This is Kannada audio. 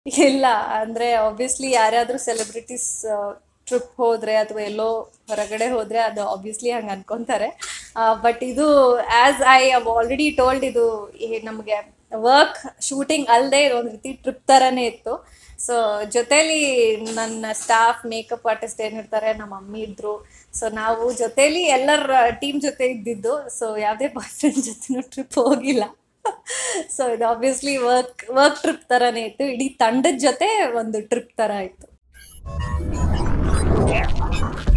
ಇಲ್ಲ ಅಂದರೆ ಆಬ್ವಿಯಸ್ಲಿ ಯಾರಾದರೂ ಸೆಲೆಬ್ರಿಟೀಸ್ ಟ್ರಿಪ್ ಹೋದರೆ ಅಥವಾ ಎಲ್ಲೋ ಹೊರಗಡೆ ಹೋದರೆ ಅದು ಆಬ್ವಿಯಸ್ಲಿ ಹಂಗೆ ಅನ್ಕೊತಾರೆ ಬಟ್ ಇದು as I have already told ಇದು ನಮಗೆ ವರ್ಕ್ ಶೂಟಿಂಗ್ ಅಲ್ಲದೆ ಇದು ಒಂದು ರೀತಿ ಟ್ರಿಪ್ ಥರನೇ ಇತ್ತು ಸೊ ಜೊತೇಲಿ ನನ್ನ ಸ್ಟಾಫ್ ಮೇಕಪ್ ಆರ್ಟಿಸ್ಟ್ ಏನಿರ್ತಾರೆ ನಮ್ಮ ಮಮ್ಮಿ ಇದ್ದರು ಸೊ ನಾವು ಜೊತೇಲಿ ಎಲ್ಲರ ಟೀಮ್ ಜೊತೆ ಇದ್ದಿದ್ದು ಸೊ ಯಾವುದೇ ಬಾಯ್ ಫ್ರೆಂಡ್ ಜೊತೆನೂ ಟ್ರಿಪ್ ಹೋಗಿಲ್ಲ ಸೊ ಇದು ಆಬ್ವಿಯಸ್ಲಿ ವರ್ಕ್ ವರ್ಕ್ ಟ್ರಿಪ್ ಥರನೇ ಇತ್ತು ಇಡೀ ತಂಡದ ಜೊತೆ ಒಂದು ಟ್ರಿಪ್ ಥರ ಇತ್ತು